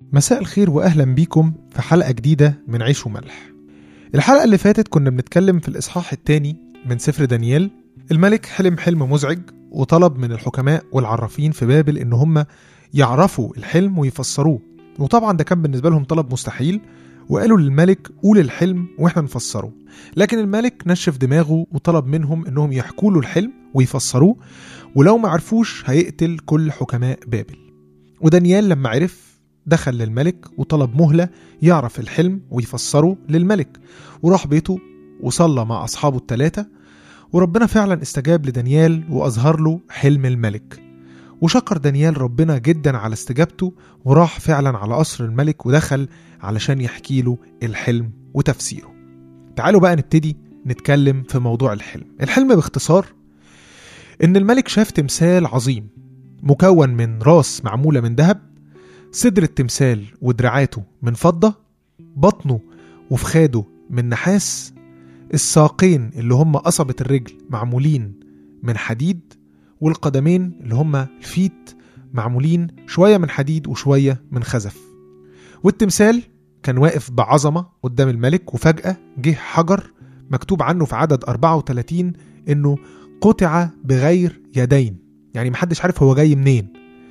مساء الخير واهلا بيكم في حلقه جديده من عيش وملح الحلقه اللي فاتت كنا بنتكلم في الاصحاح الثاني من سفر دانيال الملك حلم حلم مزعج وطلب من الحكماء والعرافين في بابل ان هم يعرفوا الحلم ويفسروه وطبعا ده كان بالنسبه لهم طلب مستحيل وقالوا للملك قول الحلم واحنا نفسره لكن الملك نشف دماغه وطلب منهم انهم يحكوا له الحلم ويفسروه ولو ما عرفوش هيقتل كل حكماء بابل ودانيال لما عرف دخل للملك وطلب مهلة يعرف الحلم ويفسره للملك وراح بيته وصلى مع أصحابه الثلاثة وربنا فعلا استجاب لدانيال وأظهر له حلم الملك وشكر دانيال ربنا جدا على استجابته وراح فعلا على قصر الملك ودخل علشان يحكي له الحلم وتفسيره تعالوا بقى نبتدي نتكلم في موضوع الحلم الحلم باختصار إن الملك شاف تمثال عظيم مكون من راس معمولة من ذهب صدر التمثال ودراعاته من فضة بطنه وفخاده من نحاس الساقين اللي هم قصبة الرجل معمولين من حديد والقدمين اللي هم الفيت معمولين شوية من حديد وشوية من خزف والتمثال كان واقف بعظمة قدام الملك وفجأة جه حجر مكتوب عنه في عدد 34 انه قطع بغير يدين يعني محدش عارف هو جاي منين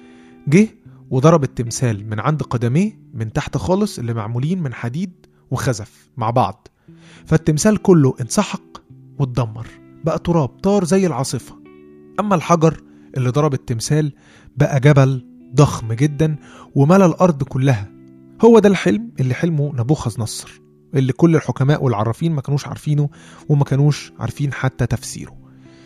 جه وضرب التمثال من عند قدميه من تحت خالص اللي معمولين من حديد وخزف مع بعض فالتمثال كله انسحق واتدمر بقى تراب طار زي العاصفة أما الحجر اللي ضرب التمثال بقى جبل ضخم جدا وملى الأرض كلها هو ده الحلم اللي حلمه نبوخذ نصر اللي كل الحكماء والعرافين ما كانوش عارفينه وما كانوش عارفين حتى تفسيره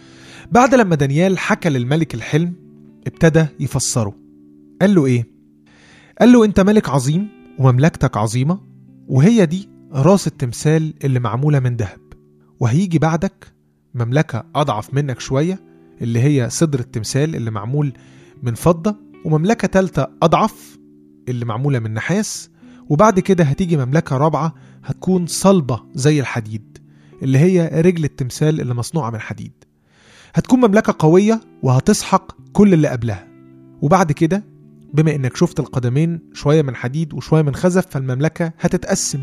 بعد لما دانيال حكى للملك الحلم ابتدى يفسره قال له ايه قال له انت ملك عظيم ومملكتك عظيمه وهي دي راس التمثال اللي معموله من ذهب وهيجي بعدك مملكه اضعف منك شويه اللي هي صدر التمثال اللي معمول من فضه ومملكه تالته اضعف اللي معموله من نحاس وبعد كده هتيجي مملكه رابعه هتكون صلبه زي الحديد اللي هي رجل التمثال اللي مصنوعه من حديد هتكون مملكه قويه وهتسحق كل اللي قبلها وبعد كده بما انك شفت القدمين شويه من حديد وشويه من خزف فالمملكه هتتقسم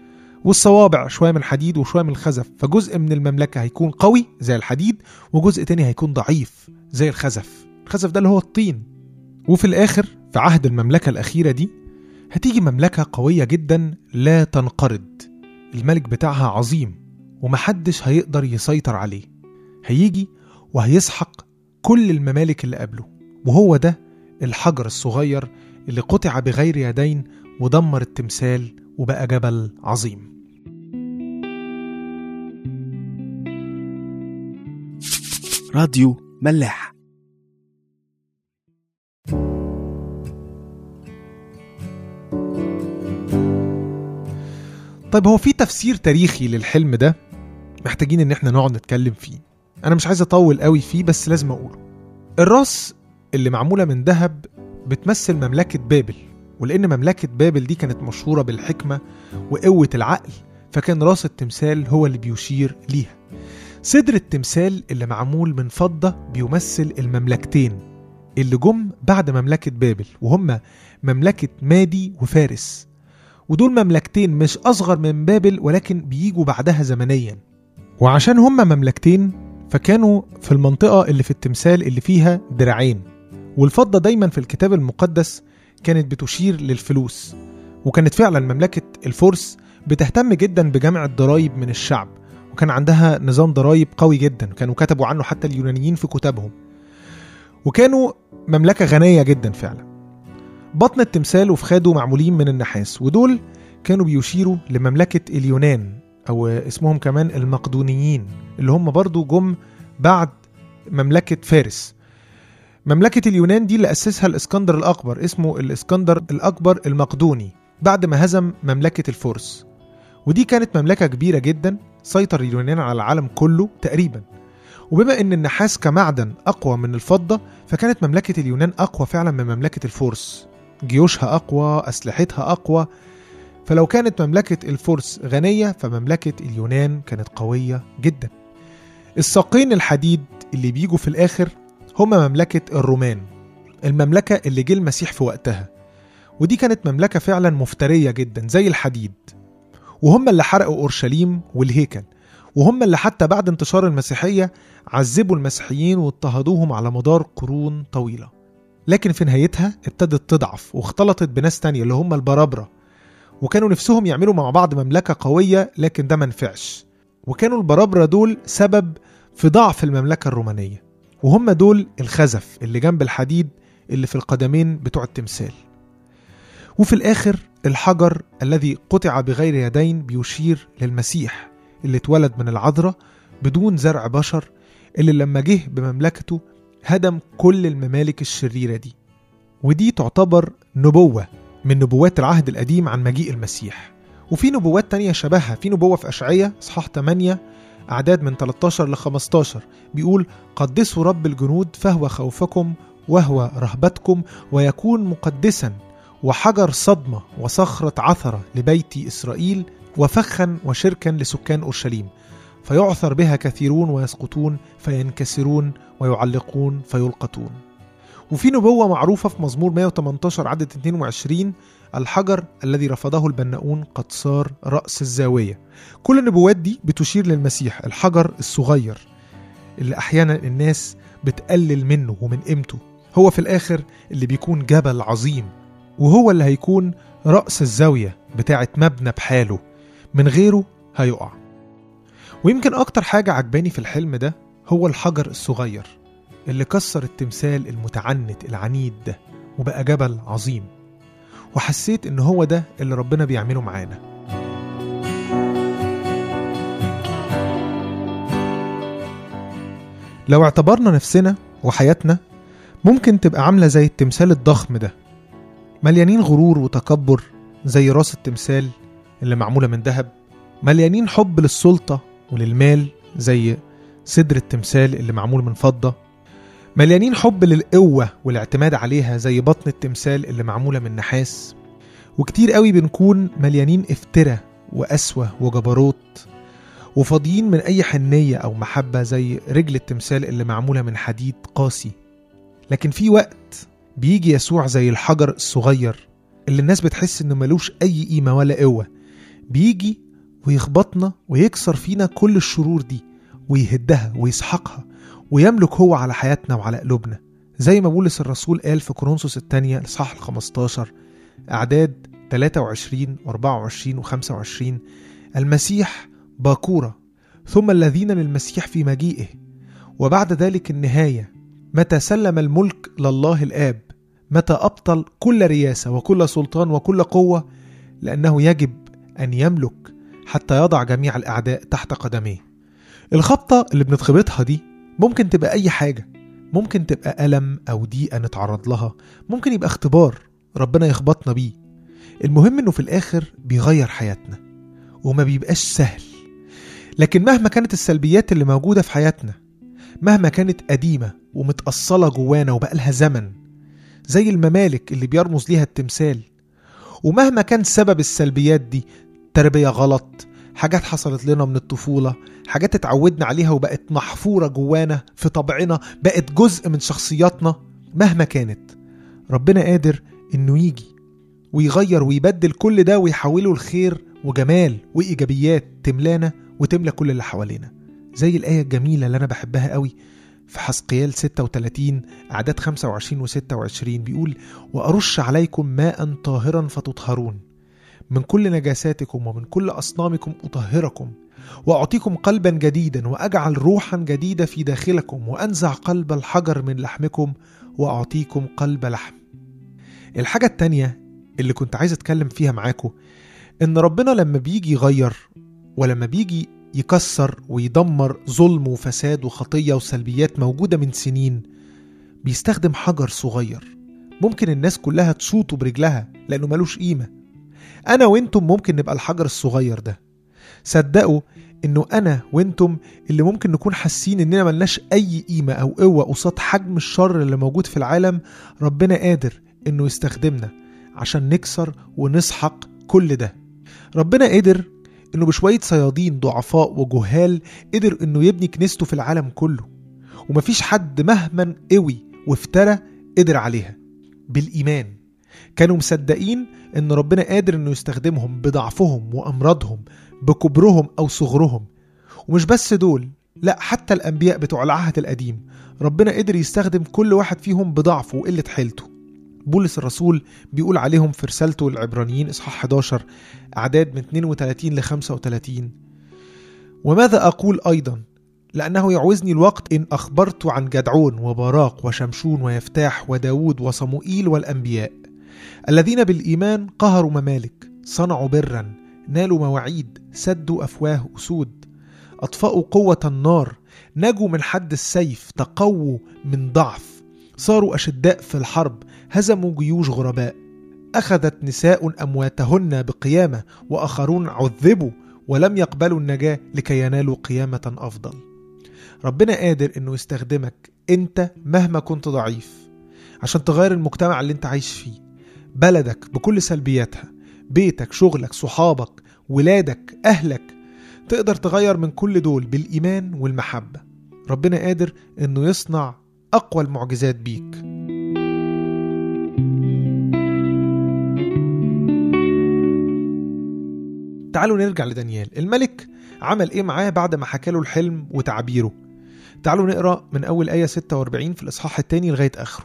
والصوابع شويه من حديد وشويه من خزف فجزء من المملكه هيكون قوي زي الحديد وجزء تاني هيكون ضعيف زي الخزف الخزف ده اللي هو الطين وفي الاخر في عهد المملكه الاخيره دي هتيجي مملكه قويه جدا لا تنقرض الملك بتاعها عظيم ومحدش هيقدر يسيطر عليه هيجي وهيسحق كل الممالك اللي قبله وهو ده الحجر الصغير اللي قطع بغير يدين ودمر التمثال وبقى جبل عظيم راديو ملاح طيب هو في تفسير تاريخي للحلم ده محتاجين ان احنا نقعد نتكلم فيه انا مش عايز اطول قوي فيه بس لازم اقوله الراس اللي معموله من ذهب بتمثل مملكه بابل ولان مملكه بابل دي كانت مشهوره بالحكمه وقوه العقل فكان راس التمثال هو اللي بيشير ليها صدر التمثال اللي معمول من فضه بيمثل المملكتين اللي جم بعد مملكه بابل وهم مملكه مادي وفارس ودول مملكتين مش اصغر من بابل ولكن بيجوا بعدها زمنيا وعشان هما مملكتين فكانوا في المنطقة اللي في التمثال اللي فيها دراعين والفضة دايما في الكتاب المقدس كانت بتشير للفلوس وكانت فعلا مملكة الفرس بتهتم جدا بجمع الضرايب من الشعب وكان عندها نظام ضرايب قوي جدا كانوا كتبوا عنه حتى اليونانيين في كتابهم وكانوا مملكة غنية جدا فعلا بطن التمثال وفخاده معمولين من النحاس ودول كانوا بيشيروا لمملكة اليونان أو اسمهم كمان المقدونيين اللي هم برضو جم بعد مملكة فارس مملكة اليونان دي اللي أسسها الإسكندر الأكبر اسمه الإسكندر الأكبر المقدوني بعد ما هزم مملكة الفرس ودي كانت مملكة كبيرة جدا سيطر اليونان على العالم كله تقريبا وبما ان النحاس كمعدن اقوى من الفضه فكانت مملكه اليونان اقوى فعلا من مملكه الفرس جيوشها اقوى اسلحتها اقوى فلو كانت مملكه الفرس غنيه فمملكه اليونان كانت قويه جدا الساقين الحديد اللي بيجوا في الاخر هما مملكه الرومان المملكه اللي جه المسيح في وقتها ودي كانت مملكة فعلا مفترية جدا زي الحديد وهم اللي حرقوا أورشليم والهيكل وهم اللي حتى بعد انتشار المسيحية عذبوا المسيحيين واضطهدوهم على مدار قرون طويلة لكن في نهايتها ابتدت تضعف واختلطت بناس تانية اللي هم البرابرة وكانوا نفسهم يعملوا مع بعض مملكة قوية لكن ده منفعش وكانوا البرابرة دول سبب في ضعف المملكة الرومانية وهم دول الخزف اللي جنب الحديد اللي في القدمين بتوع التمثال وفي الآخر الحجر الذي قطع بغير يدين بيشير للمسيح اللي اتولد من العذراء بدون زرع بشر اللي لما جه بمملكته هدم كل الممالك الشريرة دي ودي تعتبر نبوة من نبوات العهد القديم عن مجيء المسيح وفي نبوات تانية شبهها في نبوة في أشعية إصحاح 8 أعداد من 13 ل 15 بيقول قدسوا رب الجنود فهو خوفكم وهو رهبتكم ويكون مقدسا وحجر صدمة وصخرة عثرة لبيت إسرائيل وفخا وشركا لسكان أورشليم فيعثر بها كثيرون ويسقطون فينكسرون ويعلقون فيلقطون وفي نبوة معروفة في مزمور 118 عدد 22 الحجر الذي رفضه البناؤون قد صار رأس الزاوية كل النبوات دي بتشير للمسيح الحجر الصغير اللي أحيانا الناس بتقلل منه ومن قيمته هو في الآخر اللي بيكون جبل عظيم وهو اللي هيكون رأس الزاوية بتاعة مبنى بحاله من غيره هيقع ويمكن أكتر حاجة عجباني في الحلم ده هو الحجر الصغير اللي كسر التمثال المتعنت العنيد ده وبقى جبل عظيم وحسيت إن هو ده اللي ربنا بيعمله معانا لو اعتبرنا نفسنا وحياتنا ممكن تبقى عاملة زي التمثال الضخم ده مليانين غرور وتكبر زي راس التمثال اللي معمولة من ذهب مليانين حب للسلطة وللمال زي صدر التمثال اللي معمول من فضة مليانين حب للقوة والاعتماد عليها زي بطن التمثال اللي معمولة من نحاس وكتير قوي بنكون مليانين افتراء وقسوة وجبروت وفاضيين من أي حنية أو محبة زي رجل التمثال اللي معمولة من حديد قاسي لكن في وقت بيجي يسوع زي الحجر الصغير اللي الناس بتحس إنه ملوش أي قيمة ولا قوة بيجي ويخبطنا ويكسر فينا كل الشرور دي ويهدها ويسحقها ويملك هو على حياتنا وعلى قلوبنا زي ما بولس الرسول قال في كورنثوس الثانية الإصحاح ال 15 أعداد 23 و24 و25 المسيح باكورة ثم الذين للمسيح في مجيئه وبعد ذلك النهاية متى سلم الملك لله الآب متى أبطل كل رياسة وكل سلطان وكل قوة لأنه يجب أن يملك حتى يضع جميع الأعداء تحت قدميه الخبطة اللي بنتخبطها دي ممكن تبقى أي حاجة ممكن تبقى ألم أو ضيقة نتعرض لها ممكن يبقى اختبار ربنا يخبطنا بيه المهم إنه في الآخر بيغير حياتنا وما بيبقاش سهل لكن مهما كانت السلبيات اللي موجودة في حياتنا مهما كانت قديمة ومتأصلة جوانا وبقالها زمن زي الممالك اللي بيرمز ليها التمثال ومهما كان سبب السلبيات دي تربية غلط حاجات حصلت لنا من الطفولة حاجات اتعودنا عليها وبقت محفورة جوانا في طبعنا بقت جزء من شخصياتنا مهما كانت ربنا قادر انه يجي ويغير ويبدل كل ده ويحوله لخير وجمال وإيجابيات تملانا وتملى كل اللي حوالينا زي الآية الجميلة اللي أنا بحبها قوي في حسقيال 36 أعداد 25 و 26 بيقول وأرش عليكم ماء طاهرا فتطهرون من كل نجاساتكم ومن كل أصنامكم أطهركم وأعطيكم قلبا جديدا وأجعل روحا جديدة في داخلكم وأنزع قلب الحجر من لحمكم وأعطيكم قلب لحم الحاجة التانية اللي كنت عايز أتكلم فيها معاكم إن ربنا لما بيجي يغير ولما بيجي يكسر ويدمر ظلم وفساد وخطية وسلبيات موجودة من سنين بيستخدم حجر صغير ممكن الناس كلها تشوطه برجلها لأنه ملوش قيمة أنا وإنتم ممكن نبقى الحجر الصغير ده صدقوا إنه أنا وإنتم اللي ممكن نكون حاسين إننا ملناش أي قيمة أو قوة قصاد حجم الشر اللي موجود في العالم ربنا قادر إنه يستخدمنا عشان نكسر ونسحق كل ده ربنا قدر انه بشوية صيادين ضعفاء وجهال قدر انه يبني كنيسته في العالم كله ومفيش حد مهما قوي وافترى قدر عليها بالإيمان كانوا مصدقين ان ربنا قادر انه يستخدمهم بضعفهم وامراضهم بكبرهم او صغرهم ومش بس دول لا حتى الانبياء بتوع العهد القديم ربنا قدر يستخدم كل واحد فيهم بضعفه وقله حيلته بولس الرسول بيقول عليهم في رسالته العبرانيين اصحاح 11 اعداد من 32 ل 35 وماذا اقول ايضا لأنه يعوزني الوقت إن أخبرت عن جدعون وبراق وشمشون ويفتاح وداود وصموئيل والأنبياء الذين بالإيمان قهروا ممالك صنعوا برا نالوا مواعيد سدوا أفواه أسود أطفأوا قوة النار نجوا من حد السيف تقووا من ضعف صاروا أشداء في الحرب هزموا جيوش غرباء أخذت نساء أمواتهن بقيامة وآخرون عذبوا ولم يقبلوا النجاة لكي ينالوا قيامة أفضل ربنا قادر انه يستخدمك انت مهما كنت ضعيف عشان تغير المجتمع اللي انت عايش فيه بلدك بكل سلبياتها بيتك شغلك صحابك ولادك اهلك تقدر تغير من كل دول بالايمان والمحبه ربنا قادر انه يصنع اقوى المعجزات بيك تعالوا نرجع لدانيال الملك عمل ايه معاه بعد ما حكى له الحلم وتعبيره تعالوا نقرا من اول ايه 46 في الاصحاح الثاني لغايه اخره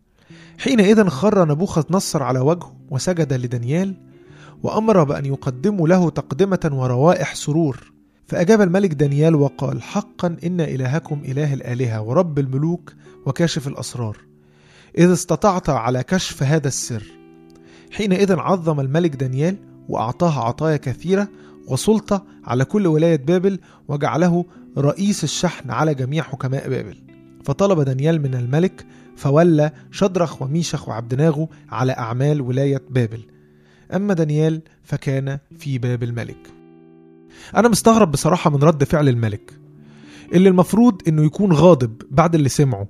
حينئذ خر نبوخذ نصر على وجهه وسجد لدانيال وامر بان يقدموا له تقدمه وروائح سرور فاجاب الملك دانيال وقال حقا ان الهكم اله الالهه ورب الملوك وكاشف الاسرار اذ استطعت على كشف هذا السر حينئذ عظم الملك دانيال واعطاه عطايا كثيره وسلطه على كل ولايه بابل وجعله رئيس الشحن على جميع حكماء بابل فطلب دانيال من الملك فولى شدرخ وميشخ وعبدناغو على أعمال ولاية بابل أما دانيال فكان في باب الملك أنا مستغرب بصراحة من رد فعل الملك اللي المفروض إنه يكون غاضب بعد اللي سمعه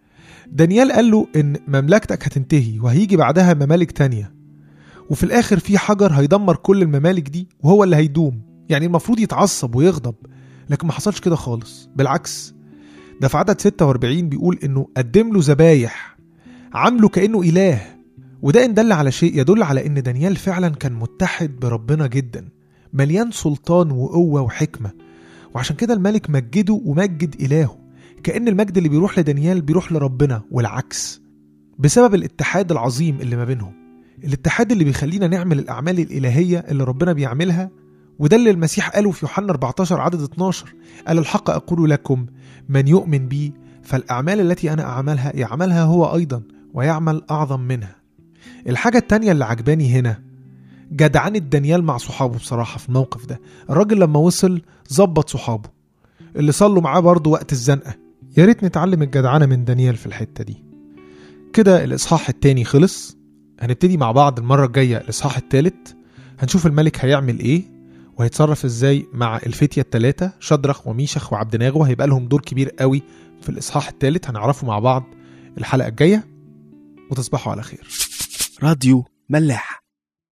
دانيال قال له إن مملكتك هتنتهي وهيجي بعدها ممالك تانية وفي الآخر في حجر هيدمر كل الممالك دي وهو اللي هيدوم يعني المفروض يتعصب ويغضب لكن ما حصلش كده خالص بالعكس ده في عدد 46 بيقول انه قدم له ذبايح عامله كانه اله وده ان دل على شيء يدل على ان دانيال فعلا كان متحد بربنا جدا مليان سلطان وقوه وحكمه وعشان كده الملك مجده ومجد الهه كان المجد اللي بيروح لدانيال بيروح لربنا والعكس بسبب الاتحاد العظيم اللي ما بينهم الاتحاد اللي بيخلينا نعمل الاعمال الالهيه اللي ربنا بيعملها وده اللي المسيح قاله في يوحنا 14 عدد 12 قال الحق أقول لكم من يؤمن بي فالأعمال التي أنا أعملها يعملها هو أيضا ويعمل أعظم منها الحاجة التانية اللي عجباني هنا جدعنة دانيال مع صحابه بصراحة في الموقف ده الراجل لما وصل ظبط صحابه اللي صلوا معاه برضه وقت الزنقة يا ريت نتعلم الجدعنة من دانيال في الحتة دي كده الإصحاح التاني خلص هنبتدي مع بعض المرة الجاية الإصحاح التالت هنشوف الملك هيعمل إيه وهيتصرف ازاي مع الفتية التلاتة شدرخ وميشخ وعبدناغو هيبقى لهم دور كبير قوي في الإصحاح الثالث هنعرفه مع بعض الحلقة الجاية وتصبحوا على خير راديو ملاح